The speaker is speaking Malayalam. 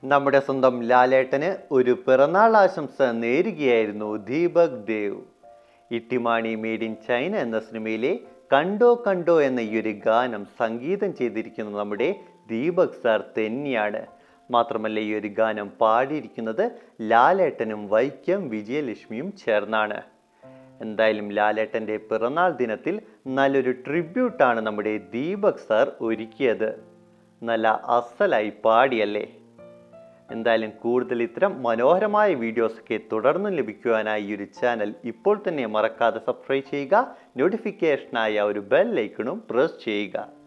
നമ്മുടെ സ്വന്തം ലാലേട്ടന് ഒരു പിറന്നാൾ ആശംസ നേരുകയായിരുന്നു Deepak Dev Ittymaani made in China എന്ന സിനിമയിലെ കണ്ടോ കണ്ടോ എന്ന ഈ ഒരു ഗാനം സംഗീതം ചെയ്തിരിക്കുന്നത് നമ്മുടെ ദീപക് സാർ തന്നെയാണ് മാത്രമല്ല ഈ ഒരു ഗാനം പാടിയിരിക്കുന്നത് ലാലേട്ടനും വൈക്കം വിജയലക്ഷ്മിയും ചേർന്നാണ് എന്തായാലും ലാലേട്ടൻ്റെ പിറന്നാൾ ദിനത്തിൽ നല്ലൊരു ട്രിബ്യൂട്ടാണ് നമ്മുടെ ദീപക് സാർ ഒരുക്കിയത് നല്ല അസലായി പാടിയല്ലേ എന്തായാലും കൂടുതൽ ഇത്തരം മനോഹരമായ വീഡിയോസൊക്കെ തുടർന്നും ലഭിക്കുവാനായി ഈ ഒരു ചാനൽ ഇപ്പോൾ തന്നെ മറക്കാതെ സബ്സ്ക്രൈബ് ചെയ്യുക നോട്ടിഫിക്കേഷനായ ഒരു ബെൽ ഐക്കണും പ്രസ് ചെയ്യുക